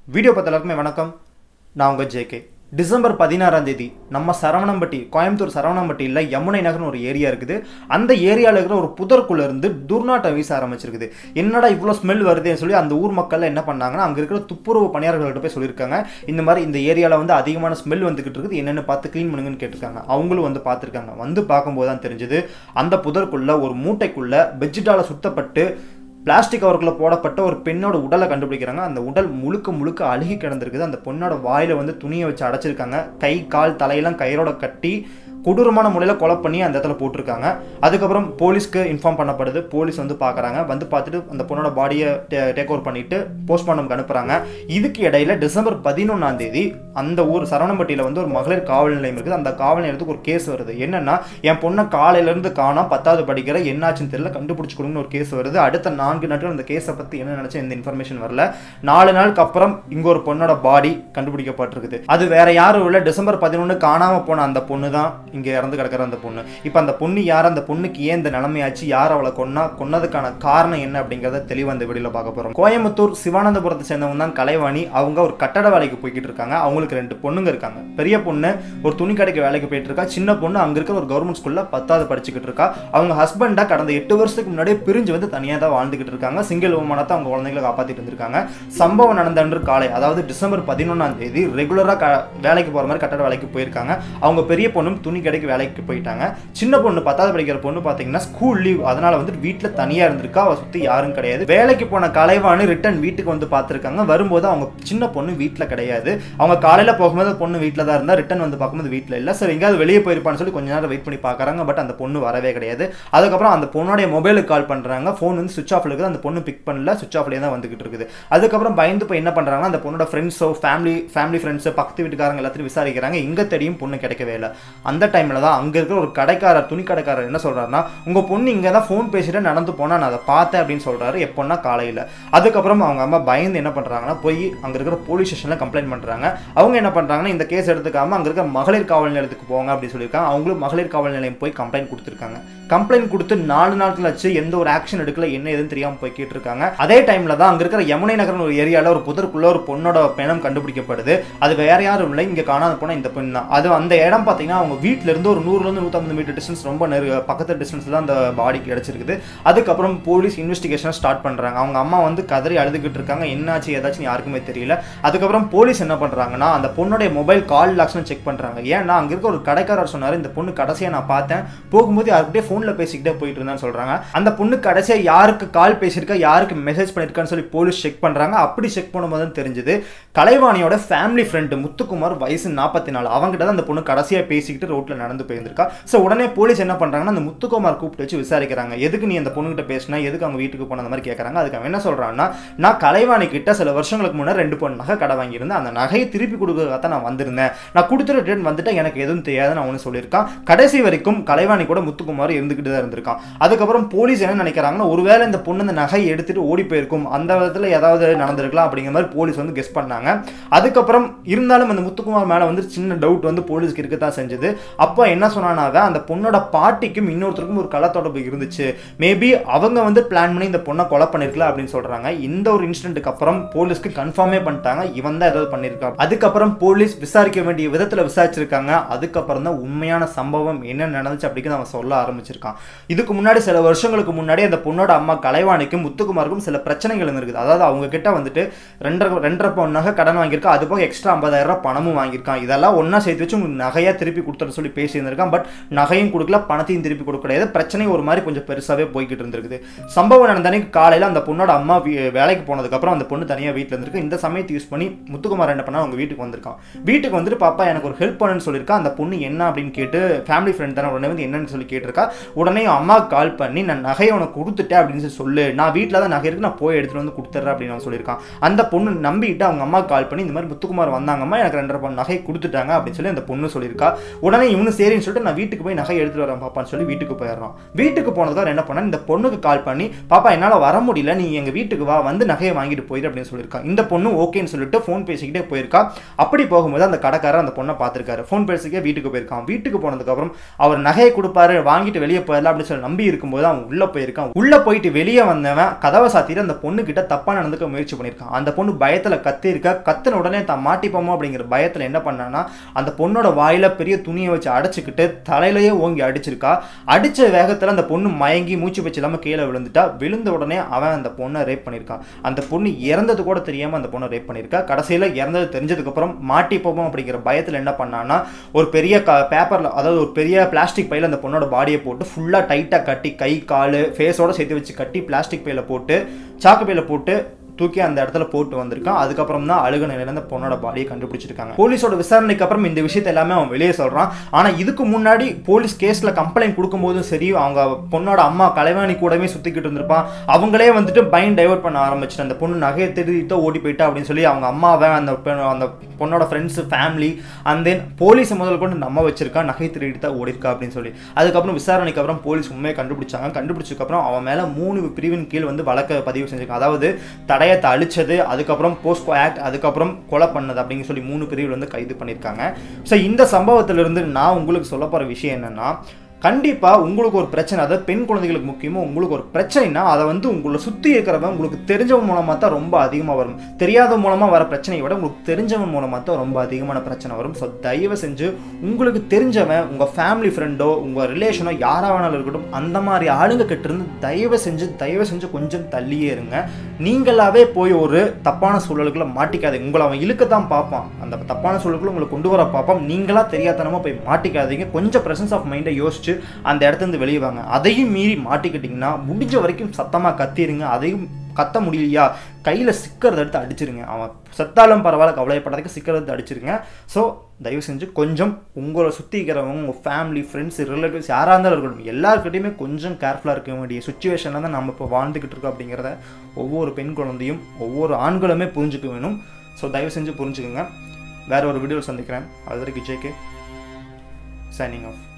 video பார்த்த எல்லாருக்குமே வணக்கம் நான் உங்கள் ஜேகே டிசம்பர் பதினாறாம் தேதி நம்ம சரவணம்பட்டி கோயம்புத்தூர் சரவணம்பட்டியில் யமுனை நகர்னு ஒரு ஏரியா இருக்குது அந்த ஏரியாவில் இருக்கிற ஒரு புதற்குள்ள இருந்து துர்நாட்டம் வீச ஆரம்பிச்சிருக்குது என்னடா இவ்வளோ ஸ்மெல் வருதுன்னு சொல்லி அந்த ஊர் மக்கள் என்ன பண்ணாங்கன்னா அங்கே இருக்கிற துப்புரவு பணியாளர்கள்ட்ட போய் சொல்லியிருக்காங்க இந்த மாதிரி இந்த ஏரியாவில் வந்து அதிகமான ஸ்மெல் வந்துகிட்டு இருக்குது என்னென்னு பார்த்து க்ளீன் பண்ணுங்கன்னு கேட்டிருக்காங்க அவங்களும் வந்து பார்த்துருக்காங்க வந்து பார்க்கும்போது தான் தெரிஞ்சது அந்த புதற்குள்ள ஒரு மூட்டைக்குள்ள பெட்ஜிட்டால சுத்தப்பட்டு பிளாஸ்டிக் கவருக்குள்ள போடப்பட்ட ஒரு பெண்ணோட உடலை கண்டுபிடிக்கிறாங்க அந்த உடல் முழுக்க முழுக்க அழுகி கிடந்திருக்குது அந்த பொண்ணோட வாயில வந்து துணியை வச்சு அடைச்சிருக்காங்க கை கால் தலையெல்லாம் கயிறோட கட்டி கொடூரமான முறையில் கொலை பண்ணி அந்த இடத்துல போட்டிருக்காங்க அதுக்கப்புறம் போலீஸ்க்கு இன்ஃபார்ம் பண்ணப்படுது போலீஸ் வந்து பார்க்குறாங்க வந்து பார்த்துட்டு அந்த பொண்ணோட பாடியை டேக் ஓவர் பண்ணிட்டு போஸ்ட்மார்ட்டம்க்கு அனுப்புகிறாங்க இதுக்கு இடையில டிசம்பர் பதினொன்றாம் தேதி அந்த ஊர் சரவணம்பட்டியில் வந்து ஒரு மகளிர் காவல் நிலையம் இருக்குது அந்த காவல் நிலையத்துக்கு ஒரு கேஸ் வருது என்னன்னா என் பொண்ணை காலையிலேருந்து காணோம் பத்தாவது படிக்கிற என்னாச்சுன்னு தெரியல கண்டுபிடிச்சு கொடுங்கன்னு ஒரு கேஸ் வருது அடுத்த நான்கு நாட்கள் அந்த கேஸை பற்றி என்ன நினச்சா எந்த இன்ஃபர்மேஷன் வரல நாலு நாளுக்கு அப்புறம் இங்கே ஒரு பொண்ணோட பாடி கண்டுபிடிக்கப்பட்டிருக்குது அது வேற யாரும் இல்லை டிசம்பர் பதினொன்று காணாமல் போன அந்த பொண்ணு தான் இங்கே இறந்து கிடக்கிற அந்த பொண்ணு இப்போ அந்த பொண்ணு யார் அந்த பொண்ணுக்கு ஏன் இந்த நிலைமையாச்சு யார் அவளை கொன்னா கொன்னதுக்கான காரணம் என்ன அப்படிங்கிறத தெளிவாக இந்த வீடியோவில் பார்க்க போகிறோம் கோயம்புத்தூர் சிவானந்தபுரத்தை சேர்ந்தவங்க தான் கலைவாணி அவங்க ஒரு கட்டட வேலைக்கு போய்கிட்டு இருக்காங்க அவங்களுக்கு ரெண்டு பொண்ணுங்க இருக்காங்க பெரிய பொண்ணு ஒரு துணி கடைக்கு வேலைக்கு போயிட்டு இருக்கா சின்ன பொண்ணு அங்கே இருக்கிற ஒரு கவர்மெண்ட் ஸ்கூலில் பத்தாவது படிச்சுக்கிட்டு இருக்கா அவங்க ஹஸ்பண்டா கடந்த எட்டு வருஷத்துக்கு முன்னாடியே பிரிஞ்சு வந்து தனியாக தான் வாழ்ந்துகிட்டு இருக்காங்க சிங்கிள் உமனத்தை அவங்க குழந்தைகளை காப்பாற்றிட்டு இருந்திருக்காங்க சம்பவம் நடந்த அன்று காலை அதாவது டிசம்பர் பதினொன்றாம் தேதி ரெகுலராக க வேலைக்கு போகிற மாதிரி கட்டட வேலைக்கு போயிருக்காங்க அவங்க பெரிய பொண்ணும் துணி கடைக்கு வேலைக்கு போயிட்டாங்க சின்ன பொண்ணு பத்தாவது படிக்கிற பொண்ணு பார்த்தீங்கன்னா ஸ்கூல் லீவ் அதனால வந்து வீட்டில் தனியாக இருந்திருக்கா அவள் சுற்றி யாரும் கிடையாது வேலைக்கு போன கலைவாணி ரிட்டன் வீட்டுக்கு வந்து பார்த்துருக்காங்க வரும்போது அவங்க சின்ன பொண்ணு வீட்டில் கிடையாது அவங்க காலையில் போகும்போது பொண்ணு வீட்டில் தான் இருந்தால் ரிட்டன் வந்து பார்க்கும்போது வீட்டில் இல்லை சார் எங்கேயாவது வெளியே போயிருப்பான்னு சொல்லி கொஞ்ச நேரம் வெயிட் பண்ணி பார்க்குறாங்க பட் அந்த பொண்ணு வரவே கிடையாது அதுக்கப்புறம் அந்த பொண்ணுடைய மொபைலுக்கு கால் பண்ணுறாங்க ஃபோன் வந்து சுவிச் ஆஃப் இருக்குது அந்த பொண்ணு பிக் பண்ணல சுவிச் ஆஃப்லேயே தான் வந்துகிட்டு இருக்குது அதுக்கப்புறம் பயந்து போய் என்ன பண்ணுறாங்கன்னா அந்த பொண்ணோட ஃப்ரெண்ட்ஸோ ஃபேமிலி ஃபேமிலி ஃப்ரெண்ட்ஸோ பக்கத்து வீட்டுக்காரங்க எல்லாத்தையும் விசாரிக்கிறாங்க எங்கே தெரியும் பொண்ணு கிடைக்கவே இல்லை அந்த டைமில் தான் அங்கே இருக்கிற ஒரு கடைக்காரர் துணி கடைக்காரர் என்ன சொல்கிறாருன்னா உங்கள் பொண்ணு இங்கே தான் ஃபோன் பேசிட்டு நடந்து போனால் நான் அதை பார்த்தேன் அப்படின்னு சொல்கிறாரு எப்போன்னா காலையில் அதுக்கப்புறம் அவங்க அம்மா பயந்து என்ன பண்ணுறாங்கன்னா போய் அங்கே இருக்கிற போலீஸ் ஸ்டேஷனில் கம்ப்ளைண்ட் பண்ணுறாங்க அவங்க என்ன பண்ணுறாங்கன்னா இந்த கேஸ் எடுத்துக்காம அங்கே இருக்கிற மகளிர் காவல் நிலையத்துக்கு போங்க அப்படின்னு சொல்லியிருக்காங்க அவங்களும் மகளிர் காவல் நிலையம் போய் கம்ப்ளைண்ட் கொடுத்துருக்காங்க கம்ப்ளைண்ட் கொடுத்து நாலு நாட்கள் ஆச்சு எந்த ஒரு ஆக்ஷன் எடுக்கல என்ன எதுன்னு தெரியாமல் போய் கேட்டிருக்காங்க அதே டைமில் தான் அங்கே இருக்கிற யமுனை நகர்னு ஒரு ஏரியாவில் ஒரு புதருக்குள்ள ஒரு பொண்ணோட பிணம் கண்டுபிடிக்கப்படுது அது வேற யாரும் இல்லை இங்கே காணாத போன இந்த பெண் தான் அது அந்த இடம் பார்த்தீங்கன்னா அவங்க வீட்டில இருந்து ஒரு நூறுலேருந்து நூற்றம்பது மீட்டர் டிஸ்டன்ஸ் ரொம்ப நெரு பக்கத்து டிஸ்டன்ஸில் தான் அந்த பாடி கிடச்சிருக்குது அதுக்கப்புறம் போலீஸ் இன்வெஸ்டிகேஷனை ஸ்டார்ட் பண்ணுறாங்க அவங்க அம்மா வந்து கதறி அழுதுகிட்டு இருக்காங்க என்னாச்சு ஏதாச்சும் யாருக்குமே தெரியல அதுக்கப்புறம் போலீஸ் என்ன பண்ணுறாங்கன்னா அந்த பொண்ணுடைய மொபைல் கால் லாக்ஸ்னு செக் பண்ணுறாங்க ஏன்னா அங்கே இருக்க ஒரு கடைக்காரர் சொன்னார் இந்த பொண்ணு கடைசியாக நான் பார்த்தேன் போகும்போது யாருக்கிட்டே ஃபோனில் பேசிக்கிட்டே போயிட்டு இருந்தான்னு சொல்கிறாங்க அந்த பொண்ணு கடைசியாக யாருக்கு கால் பேசியிருக்கா யாருக்கு மெசேஜ் பண்ணியிருக்கான்னு சொல்லி போலீஸ் செக் பண்ணுறாங்க அப்படி செக் பண்ணும்போது தான் தெரிஞ்சது கலைவாணியோட ஃபேமிலி ஃப்ரெண்டு முத்துக்குமார் வயசு நாற்பத்தி நாலு அவங்ககிட்ட தான் அந்த பொண்ணு கடைசியாக பேசிக்கிட்டு ரோட்டில் நடந்து போயிருந்திருக்கா ஸோ உடனே போலீஸ் என்ன பண்ணுறாங்கன்னா அந்த முத்துக்குமார் கூப்பிட்டு வச்சு விசாரிக்கிறாங்க எதுக்கு நீ அந்த பொண்ணுகிட்ட பேசினா எதுக்கு அவங்க வீட்டுக்கு போன அந்த மாதிரி கேட்குறாங்க அதுக்கு அவன் என்ன சொல்கிறான்னா நான் கலைவாணி கிட்ட சில வருஷங்களுக்கு முன்னாடி ரெண்டு பொண்ணு நகை கடை வாங்கியிருந்தேன் அந்த நகையை திருப்பி கொடுக்கறதாக தான் நான் வந்திருந்தேன் நான் கொடுத்துட்டு ரிட்டர்ன் வந்துட்டு எனக்கு எதுவும் தெரியாது நான் ஒன்று சொல்லியிருக்கான் கடைசி வரைக்கும் கலைவாணி கூட முத்துக்குமார் இருந்துக்கிட்டு தான் இருந்திருக்கான் அதுக்கப்புறம் போலீஸ் என்ன நினைக்கிறாங்கன்னா ஒருவேளை இந்த பொண்ணு அந்த நகையை எடுத்துட்டு ஓடி போயிருக்கும் அந்த விதத்தில் ஏதாவது நடந்திருக்கலாம் அப்படிங்கிற மாதிரி போலீஸ் வந்து கெஸ் பண்ணாங்க அதுக்கப்புறம் இருந்தாலும் அந்த முத்துக்குமார் மேலே வந்து சின்ன டவுட் வந்து போலீஸ்க்கு இருக்க தான் செஞ்சது அப்போ என்ன சொன்னானாக அந்த பொண்ணோட பாட்டிக்கும் இன்னொருத்தருக்கும் ஒரு கலத்தொடர்பு இருந்துச்சு மேபி அவங்க வந்து பிளான் பண்ணி இந்த பொண்ணை கொலை பண்ணிருக்கலாம் அப்படின்னு சொல்றாங்க இந்த ஒரு இன்சிடென்ட்டுக்கு அப்புறம் போலீஸ்க்கு கன்ஃபார்மே பண்ணிட்டாங்க இவன் தான் ஏதாவது பண்ணியிருக்கான் அதுக்கப்புறம் போலீஸ் விசாரிக்க வேண்டிய விதத்தில் விசாரிச்சிருக்காங்க அதுக்கப்புறம் தான் உண்மையான சம்பவம் என்ன நடந்துச்சு அப்படின்னு அவன் சொல்ல ஆரம்பிச்சிருக்கான் இதுக்கு முன்னாடி சில வருஷங்களுக்கு முன்னாடி அந்த பொண்ணோட அம்மா கலைவாணிக்கும் முத்துக்குமாருக்கும் சில பிரச்சனைகள் இருக்குது அதாவது அவங்க கிட்ட வந்துட்டு ரெண்டரை ரெண்டரை பவுன் நகை கடன் வாங்கியிருக்கா அது போக எக்ஸ்ட்ரா ஐம்பதாயிரம் ரூபாய் பணமும் வாங்கியிருக்கான் இதெல்லாம் ஒன்றா சேர்த்து வச்சு உங்களுக்கு நகையாக திருப்பி கொடுத்துட்டு சொல்லி பேசியிருந்திருக்கான் பட் நகையும் கொடுக்கல பணத்தையும் திருப்பி கொடுக்க கிடையாது பிரச்சனை ஒரு மாதிரி கொஞ்சம் பெருசாகவே போய்கிட்டு இருந்திருக்குது சம்பவம் நடந்த அன்னைக்கு காலையில் அந்த பொண்ணோட அம்மா வீ- வேலைக்கு போனதுக்கப்புறம் அந்த பொண்ணு தனியாக வீட்டில் இருந்திருக்கு இந்த சமயத்தை யூஸ் பண்ணி முத்துக்குமார் என்ன பண்ணா அவங்க வீட்டுக்கு வந்திருக்கான் வீட்டுக்கு வந்துட்டு பாப்பா எனக்கு ஒரு ஹெல்ப் பண்ணுன்னு சொல்லியிருக்கா அந்த பொண்ணு என்ன அப்படின்னு கேட்டு ஃபேமிலி ஃப்ரெண்ட் தானே உடனே வந்து என்னன்னு சொல்லி கேட்டிருக்கா உடனே அம்மாவுக்கு கால் பண்ணி நான் நகையை உனக்கு கொடுத்துட்டேன் அப்படின்னு சொல்லி சொல்லு நான் வீட்டில் தான் நகை இருக்கு நான் போய் எடுத்துட்டு வந்து கொடுத்துட்றேன் அப்படின்னு அவன் சொல்லியிருக்கான் அந்த பொண்ணு நம்பிட்டு அவங்க அம்மாவுக்கு கால் பண்ணி இந்த மாதிரி முத்துக்குமார் வந்தாங்கம்மா எனக்கு ரெண்டரை பவுன் நகை கொடுத்துட்டாங்க அப்படின்னு சொல்லி அந்த பொண்ணு சொல்லியிருக்கா உடனே இவனு சரின்னு சொல்லிட்டு நான் வீட்டுக்கு போய் நகை எடுத்துட்டு வரேன் பாப்பான்னு சொல்லி வீட்டுக்கு போயிடுறான் வீட்டுக்கு போனதுக்கு என்ன பண்ணா இந்த பொண்ணுக்கு கால் பண்ணி பாப்பா என்னால் வர முடியல நீ எங்கள் வீட்டுக்கு வா வந்து நகையை வாங்கிட்டு போயிரு அப்படின்னு சொல்லியிருக்கான் இந்த பொண்ணு ஓகேன்னு சொல்லிட்டு ஃபோன் பேசிக்கிட்டே போயிருக்கா அப்படி போகும்போது அந்த கடைக்காரர் அந்த பொண்ணை பார்த்துருக்காரு ஃபோன் பேசிக்கே வீட்டுக்கு போயிருக்கான் வீட்டுக்கு போனதுக்கப்புறம் அவர் நகையை கொடுப்பாரு வாங்கிட்டு வெளியே போயிடலாம் அப்படின்னு சொல்லி நம்பி இருக்கும்போது அவன் உள்ள போயிருக்கான் உள்ள போயிட்டு வெளியே வந்தவன் கதவை சாத்திட்டு அந்த பொண்ணு கிட்ட தப்பா நடந்துக்க முயற்சி பண்ணியிருக்கான் அந்த பொண்ணு பயத்துல கத்தி இருக்கா கத்தின உடனே தான் மாட்டிப்போமோ அப்படிங்கிற பயத்துல என்ன பண்ணான்னா அந்த பொண்ணோட வாயில பெரிய துணியை வச்சு அடைச்சிக்கிட்டு தலையிலேயே ஓங்கி அடிச்சிருக்கா அடிச்ச வேகத்துல அந்த பொண்ணு மயங்கி மூச்சு வச்சு இல்லாம கீழே விழுந்துட்டா விழுந்த உடனே அவன் அந்த பொண்ணை ரேப் பண்ணியிருக்கான் அந்த பொண்ணு இறந்தது கூட தெரியாம அந்த பொண்ணை ரேப் பண்ணியிருக்கா கடைசியில இறந்தது தெரிஞ்சதுக்கு அப்புறம் மாட்டிப்போமோ அப்படிங்கிற பயத்துல என்ன பண்ணான்னா ஒரு பெரிய க பேப்பரில் அதாவது ஒரு பெரிய பிளாஸ்டிக் பையில் அந்த பொண்ணோட பாடியை போட்டு ஃபுல்லாக டைட்டாக கட்டி கை கால் ஃபேஸோட சேர்த்து வச்சு கட்டி பிளாஸ்டிக் பையில் போட்டு சாக்கு பையில் போட்டு தூக்கி அந்த இடத்துல போட்டு வந்திருக்கான் அதுக்கப்புறம் தான் அழுக நிலையில அந்த பொண்ணோட பாடியை கண்டுபிடிச்சிருக்காங்க போலீஸோட விசாரணைக்கு அப்புறம் இந்த விஷயத்தை எல்லாமே அவன் வெளியே சொல்றான் ஆனா இதுக்கு முன்னாடி போலீஸ் கேஸ்ல கம்ப்ளைண்ட் கொடுக்கும்போதும் சரி அவங்க பொண்ணோட அம்மா கலைவாணி கூடவே சுத்திக்கிட்டு இருந்திருப்பான் அவங்களே வந்துட்டு பயன் டைவர்ட் பண்ண ஆரம்பிச்சிட்டு அந்த பொண்ணு நகையை திருடிட்டு ஓடி போயிட்டா அப்படின்னு சொல்லி அவங்க அம்மாவை அந்த பெண் அந்த பொண்ணோட friends family and then police முதல் கொண்டு நம்ம வச்சிருக்கா நகை திருடிட்டு தான் ஓடிருக்கா அப்படின்னு சொல்லி அதுக்கப்புறம் விசாரணைக்கு அப்புறம் போலீஸ் உண்மையை கண்டுபிடிச்சாங்க கண்டுபிடிச்சதுக்கப்புறம் அவன் மேல மூணு பிரிவின் கீழ் வந்து வழக்க பதிவு செஞ்சிருக்காங்க அதாவது தடயத்தை அழிச்சது அதுக்கப்புறம் போஸ்கோ ஆக்ட் அதுக்கப்புறம் கொலை பண்ணது அப்படின்னு சொல்லி மூணு பிரிவில் வந்து கைது பண்ணியிருக்காங்க ஸோ இந்த சம்பவத்திலிருந்து நான் உங்களுக்கு சொல்ல போகிற விஷயம் என்னன்னா கண்டிப்பாக உங்களுக்கு ஒரு பிரச்சனை அதாவது பெண் குழந்தைகளுக்கு முக்கியமோ உங்களுக்கு ஒரு பிரச்சனைனா அதை வந்து உங்களை சுற்றி இருக்கிறவன் உங்களுக்கு தெரிஞ்சவன் மூலமாக தான் ரொம்ப அதிகமாக வரும் தெரியாத மூலமாக வர பிரச்சனையை விட உங்களுக்கு தெரிஞ்சவன் மூலமாக தான் ரொம்ப அதிகமான பிரச்சனை வரும் ஸோ தயவு செஞ்சு உங்களுக்கு தெரிஞ்சவன் உங்கள் ஃபேமிலி ஃப்ரெண்டோ உங்கள் ரிலேஷனோ யாராக வேணாலும் இருக்கட்டும் அந்த மாதிரி ஆளுங்க கிட்ட இருந்து தயவு செஞ்சு தயவு செஞ்சு கொஞ்சம் தள்ளியே இருங்க நீங்களாவே போய் ஒரு தப்பான சூழலுக்குள்ள மாட்டிக்காதீங்க உங்களை அவன் இழுக்க தான் பார்ப்பான் அந்த தப்பான சூழலுக்குள்ள உங்களை கொண்டு வர பார்ப்பான் நீங்களா தெரியாதனமா போய் மாட்டிக்காதீங்க கொஞ்சம் பிரசன்ஸ் ஆஃப் மைண்டை யோசிச்சு அந்த இடத்துல இருந்து வெளியே வாங்க அதையும் மீறி மாட்டிக்கிட்டிங்கன்னா முடிஞ்ச வரைக்கும் சத்தமாக கத்திருங்க அதையும் கத்த முடியலையா கையில் சிக்கிறத எடுத்து அடிச்சிருங்க அவன் செத்தாலும் பரவாயில்ல கவலைப்படாததுக்கு சிக்கிறத எடுத்து அடிச்சிருங்க ஸோ தயவு செஞ்சு கொஞ்சம் உங்களை சுற்றி இருக்கிறவங்க உங்கள் ஃபேமிலி ஃப்ரெண்ட்ஸ் ரிலேட்டிவ்ஸ் யாராக இருந்தாலும் இருக்கட்டும் எல்லாருக்கிட்டையுமே கொஞ்சம் கேர்ஃபுல்லாக இருக்க வேண்டிய சுச்சுவேஷனில் தான் நம்ம இப்போ வாழ்ந்துக்கிட்டு இருக்கோம் அப்படிங்கிறத ஒவ்வொரு பெண் குழந்தையும் ஒவ்வொரு ஆண்களுமே புரிஞ்சுக்க வேணும் ஸோ தயவு செஞ்சு புரிஞ்சுக்கோங்க வேற ஒரு வீடியோவில் சந்திக்கிறேன் அது வரைக்கும் ஜேகே சைனிங் ஆஃப்